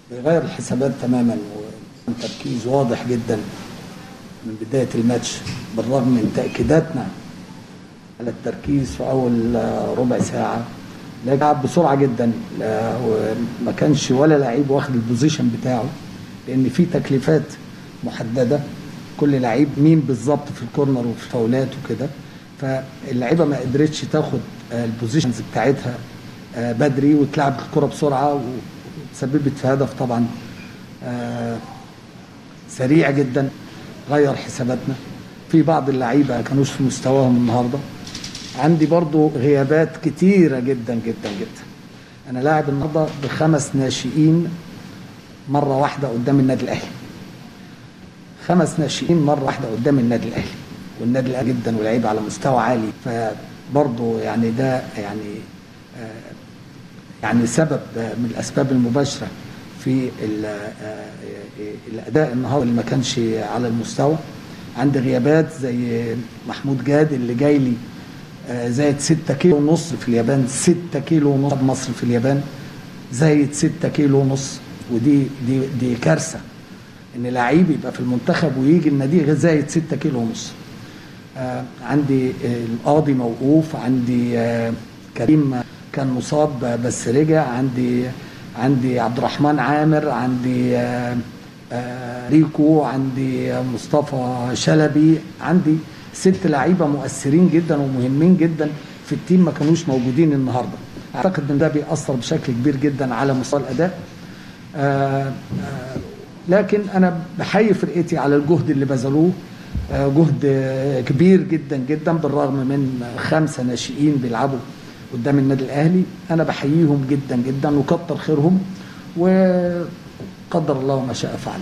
بيغير الحسابات تماما وتركيز واضح جدا من بداية الماتش بالرغم من تأكيداتنا على التركيز في أول آه، ربع ساعة لعب بسرعة جدا لا- وما كانش ولا لعيب واخد البوزيشن بتاعه لأن في تكليفات محددة كل لعيب مين بالظبط في الكورنر وفي الفاولات وكده فاللعيبة ما قدرتش تاخد آه، البوزيشنز بتاعتها آه، بدري واتلعبت الكرة بسرعة وتسببت في هدف طبعا آه، سريع جدا غير حساباتنا في بعض اللعيبه ما كانوش في مستواهم النهارده عندي برضو غيابات كتيره جدا جدا جدا انا لاعب النهارده بخمس ناشئين مره واحده قدام النادي الاهلي خمس ناشئين مره واحده قدام النادي الاهلي والنادي الاهلي جدا ولعيب على مستوى عالي فبرضو يعني ده يعني آه، يعني سبب من الاسباب المباشره في ال- آه، الاداء النهارده اللي ما كانش على المستوى عندي غيابات زي محمود جاد اللي جاي لي آه، زايد 6 كيلو ونص في اليابان 6 كيلو ونص مصر في اليابان زايد 6 كيلو ونص ودي دي دي كارثه ان لعيب يبقى في المنتخب ويجي النادي زايد 6 كيلو ونص آه، عندي آه، القاضي موقوف عندي آه، كريم كان مصاب آه، بس رجع عندي عندي عبد الرحمن عامر عندي آه، آه، ريكو عندي آه، مصطفى شلبي عندي ست لعيبه مؤثرين جدا ومهمين جدا في التيم ما كانوش موجودين النهارده اعتقد ان ده بيأثر بشكل كبير جدا على مستوى الاداء آه، آه، لكن انا بحيي فرقتي على الجهد اللي بذلوه آه، جهد آه، كبير جدا جدا بالرغم من خمسه ناشئين بيلعبوا قدام النادي الاهلي انا بحييهم جدا جدا وكتر خيرهم وقدر الله ما شاء فعل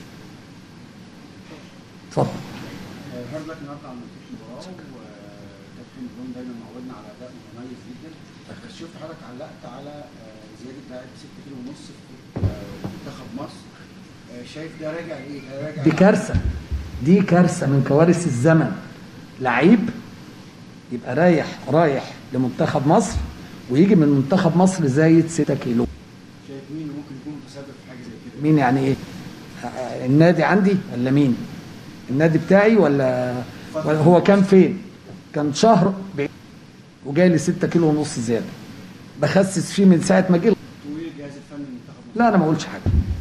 اتفضل هارد لك النهارده على نتيجه المباراه وكابتن برون دايما معودنا على اداء مميز جدا بس شفت حضرتك علقت على آه، زياده لاعب 6 كيلو ونص في آه، منتخب مصر آه، شايف ده راجع لايه؟ ده راجع دي كارثه دي كارثه من كوارث الزمن لعيب يبقى رايح رايح لمنتخب مصر ويجي من منتخب مصر زايد 6 كيلو شايف مين ممكن يكون متسبب في حاجه زي كده؟ مين يعني ايه آه، النادي عندي ولا مين النادي بتاعي ولا, ولا هو كان فين كان شهر بعيد وجاي لي 6 كيلو ونص زياده بخسس فيه من ساعه ما جه طويل الجهاز الفني لمنتخب مصر لا انا ما اقولش حاجه